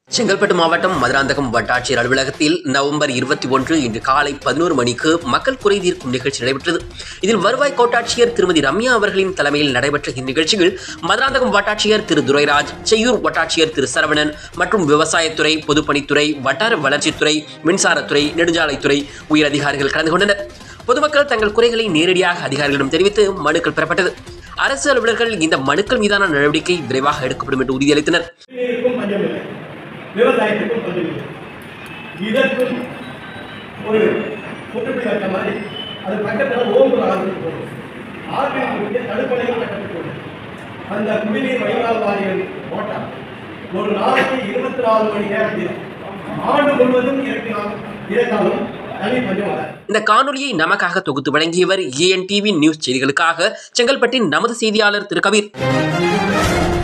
செங்கல்பட்டு மாவட்டம் மதுராந்தகம் வட்டாட்சியர் அலுவலகத்தில் நவம்பர் இருபத்தி ஒன்று இன்று காலை பதினோரு மணிக்கு மக்கள் குறை தீர்க்கும் நிகழ்ச்சி நடைபெற்றது இதில் வருவாய் கோட்டாட்சியர் திருமதி ரம்யா அவர்களின் தலைமையில் நடைபெற்ற இந்நிகழ்ச்சியில் மதுராந்தகம் வட்டாட்சியர் திரு துரைராஜ் செய்யூர் வட்டாட்சியர் திரு சரவணன் மற்றும் விவசாயத்துறை பொதுப்பணித்துறை வட்டார வளர்ச்சித்துறை மின்சாரத்துறை நெடுஞ்சாலைத்துறை உயர் அதிகாரிகள் கலந்து கொண்டனர் பொதுமக்கள் தங்கள் குறைகளை நேரடியாக அதிகாரிகளிடம் தெரிவித்து மனுக்கள் பெறப்பட்டது அரசு அலுவலர்கள் இந்த மனுக்கள் மீதான நடவடிக்கை விரைவாக எடுக்கப்படும் என்று உறுதியளித்தனர் குடிநீருக்கும் பஞ்சம் இல்லை விவசாயத்துக்கும் பஞ்சம் இல்லை இதற்கும் ஒரு முற்றுப்புள்ளி வைத்த மாதிரி அது பக்கத்தில் ஓம்பு ஆறு போகும் ஆற்றில் குடிக்க தடுப்பணையும் கட்டப்பட்டு போகும் அந்த குடிநீர் வடிகால் வாரியம் போட்டால் ஒரு நாளைக்கு இருபத்தி நாலு மணி நேரம் தீரும் ஆண்டு முழுவதும் இருக்கலாம் இருந்தாலும் தனி பஞ்சம் வராது இந்த காணொலியை நமக்காக தொகுத்து வழங்கியவர் ஏஎன் டிவி நியூஸ் செய்திகளுக்காக செங்கல்பட்டின் நமது செய்தியாளர் திரு கபீர்